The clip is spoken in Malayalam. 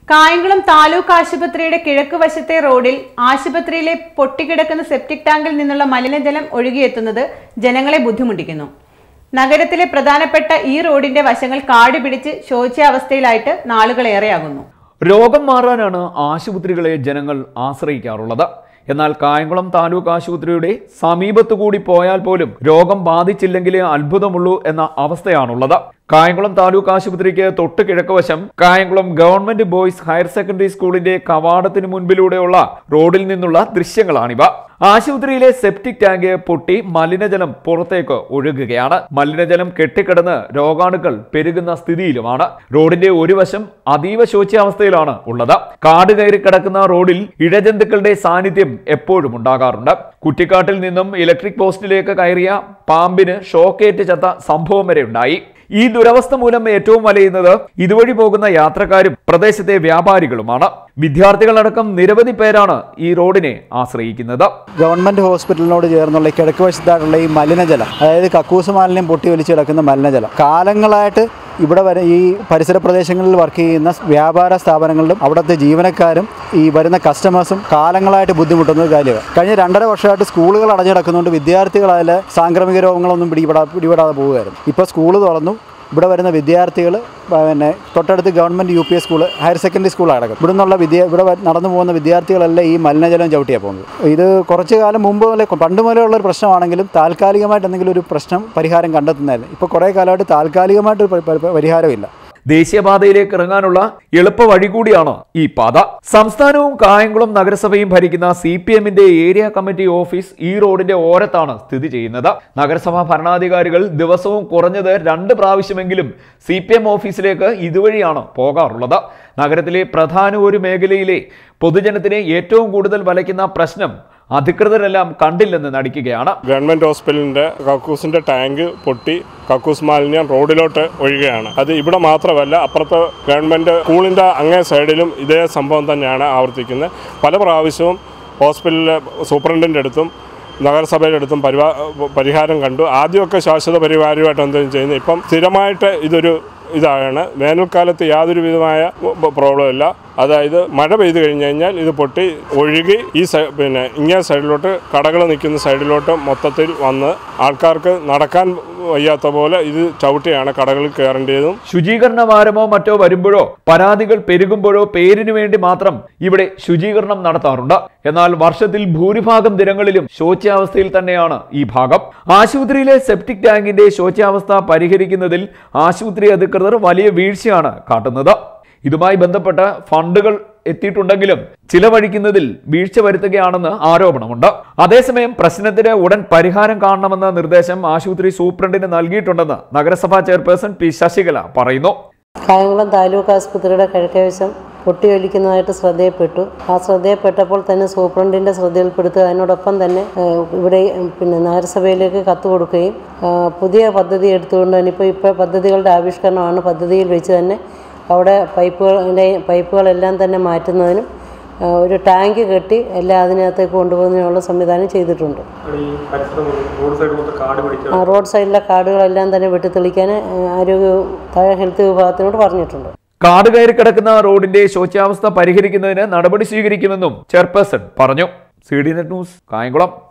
കായംകുളം താലൂക്ക് ആശുപത്രിയുടെ കിഴക്ക് വശത്തെ റോഡിൽ ആശുപത്രിയിലെ പൊട്ടിക്കിടക്കുന്ന സെപ്റ്റിക് ടാങ്കിൽ നിന്നുള്ള മലിനജലം ഒഴുകിയെത്തുന്നത് ജനങ്ങളെ ബുദ്ധിമുട്ടിക്കുന്നു നഗരത്തിലെ പ്രധാനപ്പെട്ട ഈ റോഡിന്റെ വശങ്ങൾ കാട് പിടിച്ച് ശോച്യാവസ്ഥയിലായിട്ട് നാളുകളേറെയാകുന്നു രോഗം മാറാനാണ് ആശുപത്രികളെ ജനങ്ങൾ ആശ്രയിക്കാറുള്ളത് എന്നാൽ കായംകുളം താലൂക്ക് ആശുപത്രിയുടെ സമീപത്തു കൂടി പോയാൽ പോലും രോഗം ബാധിച്ചില്ലെങ്കിലേ അത്ഭുതമുള്ളൂ എന്ന അവസ്ഥയാണുള്ളത് കായംകുളം താലൂക്ക് ആശുപത്രിക്ക് തൊട്ട് കിഴക്ക് വശം Kayamkulam government boys higher secondary സ്കൂളിന്റെ കവാടത്തിന് മുൻപിലൂടെയുള്ള റോഡിൽ നിന്നുള്ള ദൃശ്യങ്ങളാണിവ ആശുപത്രിയിലെ സെപ്റ്റിക് ടാങ്ക് പൊട്ടി മലിനജലം പുറത്തേക്ക് ഒഴുകുകയാണ് മലിനജലം കെട്ടിക്കിടന്ന് രോഗാണുക്കൾ പെരുകുന്ന സ്ഥിതിയിലുമാണ് റോഡിന്റെ ഒരു വശം അതീവ ശോച്യാവസ്ഥയിലാണ് ഉള്ളത് കാട് കയറി കിടക്കുന്ന റോഡിൽ ഇഴജന്തുക്കളുടെ സാന്നിധ്യം എപ്പോഴും ഉണ്ടാകാറുണ്ട് കുറ്റിക്കാട്ടിൽ നിന്നും ഇലക്ട്രിക് പോസ്റ്റിലേക്ക് കയറിയ പാമ്പിന് ഷോക്കേറ്റ് ചത്ത സംഭവം വരെ ഉണ്ടായി ഈ ദുരവസ്ഥ മൂലം ഏറ്റവും വലയുന്നത് ഇതുവഴി പോകുന്ന യാത്രക്കാരും പ്രദേശത്തെ വ്യാപാരികളുമാണ് വിദ്യാർത്ഥികളടക്കം നിരവധി പേരാണ് ഈ റോഡിനെ ആശ്രയിക്കുന്നത് ഗവൺമെൻറ് ഹോസ്പിറ്റലിനോട് ചേർന്നുള്ള ഈ കിഴക്ക് വശത്തായിട്ടുള്ള ഈ മലിനജലം അതായത് കക്കൂസ് മാലിന്യം പൊട്ടി ഒലിച്ച് കിടക്കുന്ന മലിനജലം കാലങ്ങളായിട്ട് ഇവിടെ വരെ ഈ പരിസര പ്രദേശങ്ങളിൽ വർക്ക് ചെയ്യുന്ന വ്യാപാര സ്ഥാപനങ്ങളിലും അവിടുത്തെ ജീവനക്കാരും ഈ വരുന്ന കസ്റ്റമേഴ്സും കാലങ്ങളായിട്ട് ബുദ്ധിമുട്ടുന്ന ഒരു കാര്യമാണ് കഴിഞ്ഞ രണ്ടര വർഷമായിട്ട് സ്കൂളുകൾ അടഞ്ഞു കിടക്കുന്നതുകൊണ്ട് വിദ്യാർത്ഥികൾ അതിൽ സാംക്രമിക രോഗങ്ങളൊന്നും പിടിപെടാ പിടിപെടാതെ പോവുകയായിരുന്നു ഇപ്പോൾ സ്കൂൾ തുറന്നു ഇവിടെ വരുന്ന വിദ്യാർത്ഥികൾ പിന്നെ തൊട്ടടുത്ത് government U P S school higher secondary school അടക്കം ഇവിടെ നിന്നുള്ള വിദ്യ ഇവിടെ വ- നടന്നു പോകുന്ന വിദ്യാർത്ഥികളെല്ലാം ഈ മലിനജലം ചവിട്ടിയാണ് പോകുന്നത് ഇത് കുറച്ച് കാലം മുമ്പ് മുതലേ പണ്ട് മുതലേ ഉള്ള ഒരു പ്രശ്നമാണെങ്കിലും താൽക്കാലികമായിട്ട് എന്തെങ്കിലും ഒരു പ്രശ്നം പരിഹാരം കണ്ടെത്തുന്നതായിരുന്നു ഇപ്പോൾ കുറേ കാലമായിട്ട് താൽക്കാലികമായിട്ട് ഒരു പ- പ- പരിഹാരമില്ല ദേശീയപാതയിലേക്ക് ഇറങ്ങാനുള്ള എളുപ്പ വഴി കൂടിയാണ് ഈ പാത സംസ്ഥാനവും കായംകുളം നഗരസഭയും ഭരിക്കുന്ന സി പി എമ്മിന്റെ ഏരിയ കമ്മിറ്റി ഓഫീസ് ഈ റോഡിന്റെ ഓരത്താണ് സ്ഥിതി ചെയ്യുന്നത് നഗരസഭാ ഭരണാധികാരികൾ ദിവസവും കുറഞ്ഞത് രണ്ട് പ്രാവശ്യമെങ്കിലും സി പി എം ഓഫീസിലേക്ക് ഇതുവഴിയാണ് പോകാറുള്ളത് നഗരത്തിലെ പ്രധാന ഒരു മേഖലയിലെ പൊതുജനത്തിനെ ഏറ്റവും കൂടുതൽ വലയ്ക്കുന്ന പ്രശ്നം അധികൃതരെല്ലാം കണ്ടില്ലെന്ന് നടിക്കുകയാണ് ഗവൺമെന്റ് ഹോസ്പിറ്റലിന്റെ കക്കൂസിന്റെ ടാങ്ക് പൊട്ടി കക്കൂസ് മാലിന്യം റോഡിലോട്ട് ഒഴുകുകയാണ് അത് ഇവിടെ മാത്രമല്ല അപ്പുറത്തെ ഗവൺമെന്റ് സ്കൂളിന്റെ അങ്ങേ സൈഡിലും ഇതേ സംഭവം തന്നെയാണ് ആവർത്തിക്കുന്നത് പല പ്രാവശ്യവും ഹോസ്പിറ്റലിലെ സൂപ്രണ്ടിൻ്റെ അടുത്തും നഗരസഭയുടെ അടുത്തും പരിപാ പരിഹാരം കണ്ടു ആദ്യമൊക്കെ ശാശ്വത പരിഹാരമായിട്ട് എന്തെങ്കിലും ചെയ്യുന്നത് ഇപ്പം സ്ഥിരമായിട്ട് ഇതൊരു ഇതാണ് വേനൽക്കാലത്ത് യാതൊരു വിധമായ പ്രോബ്ലം ഇല്ല അതായത് മഴ പെയ്തു കഴിഞ്ഞ് കഴിഞ്ഞാൽ ഇത് പൊട്ടി ഒഴുകി ഈ സൈ പിന്നെ ഇങ്ങേ സൈഡിലോട്ട് കടകൾ നിൽക്കുന്ന സൈഡിലോട്ട് മൊത്തത്തിൽ വന്ന് ആൾക്കാർക്ക് നടക്കാൻ വയ്യാത്ത പോലെ ഇത് ചവിട്ടിയാണ് കടകളിൽ കയറേണ്ടതും ശുചീകരണ വാരമോ മറ്റോ വരുമ്പോഴോ പരാതികൾ പെരുകുമ്പോഴോ പേരിനു വേണ്ടി മാത്രം ഇവിടെ ശുചീകരണം നടത്താറുണ്ട് എന്നാൽ വർഷത്തിൽ ഭൂരിഭാഗം ദിനങ്ങളിലും ശോച്യാവസ്ഥയിൽ തന്നെയാണ് ഈ ഭാഗം ആശുപത്രിയിലെ സെപ്റ്റിക് ടാങ്കിന്റെ ശോച്യാവസ്ഥ പരിഹരിക്കുന്നതിൽ ആശുപത്രി അധികൃതർ വലിയ വീഴ്ചയാണ് കാട്ടുന്നത് ഇതുമായി ബന്ധപ്പെട്ട ഫണ്ടുകൾ എത്തിയിട്ടുണ്ടെങ്കിലും ചിലവഴിക്കുന്നതിൽ വീഴ്ച വരുത്തുകയാണെന്ന് ആരോപണമുണ്ട് അതേസമയം പ്രശ്നത്തിന് ഉടൻ പരിഹാരം കാണണമെന്ന നിർദ്ദേശം ആശുപത്രി സൂപ്രണ്ടിന് നൽകിയിട്ടുണ്ടെന്ന് നഗരസഭാ ചെയർപേഴ്സൺ പി ശശികല പറയുന്നു കായംകുളം താലൂക്ക് ആസ്പത്രിയുടെ കിഴക്കേവശം പൊട്ടിയൊലിക്കുന്നതായിട്ട് ശ്രദ്ധയിൽപ്പെട്ടു ആ ശ്രദ്ധയിൽപ്പെട്ടപ്പോൾ തന്നെ സൂപ്രണ്ടിൻ്റെ ശ്രദ്ധയിൽപ്പെടുത്തുക അതിനോടൊപ്പം തന്നെ ഏഹ്, ഇവിടെ ഉം, പിന്നെ നഗരസഭയിലേക്ക് കത്ത് കൊടുക്കുകയും ആ, പുതിയ പദ്ധതി എടുത്തുകൊണ്ട് തന്നെ ഇപ്പോൾ ഇപ്പോൾ പദ്ധതികളുടെ ആവിഷ്കരണമാണ് പദ്ധതിയിൽ വെച്ച് തന്നെ അവിടെ പൈപ്പുകളുടെ പൈപ്പുകളെല്ലാം തന്നെ മാറ്റുന്നതിനും ആ, ഒരു ടാങ്ക് കെട്ടി എല്ലാം അതിനകത്തേക്ക് കൊണ്ടുപോകുന്നതിനുള്ള സംവിധാനം ചെയ്തിട്ടുണ്ട് ഈ പരിസരം റോഡ് സൈഡ് മൊത്തം കാട് പിടിച്ച ആ, റോഡ് സൈഡിലെ കാടുകളെല്ലാം തന്നെ വെട്ടിത്തെളിക്കാൻ ആ, ആരോഗ്യ താഴെ ഹെൽത്ത് വിഭാഗത്തിനോട് പറഞ്ഞിട്ടുണ്ട് കാട് കയറി കിടക്കുന്ന റോഡിന്റെ ശോച്യാവസ്ഥ പരിഹരിക്കുന്നതിന് നടപടി സ്വീകരിക്കുമെന്നും ചെയർപേഴ്സൺ പറഞ്ഞു C D net news Kayamkulam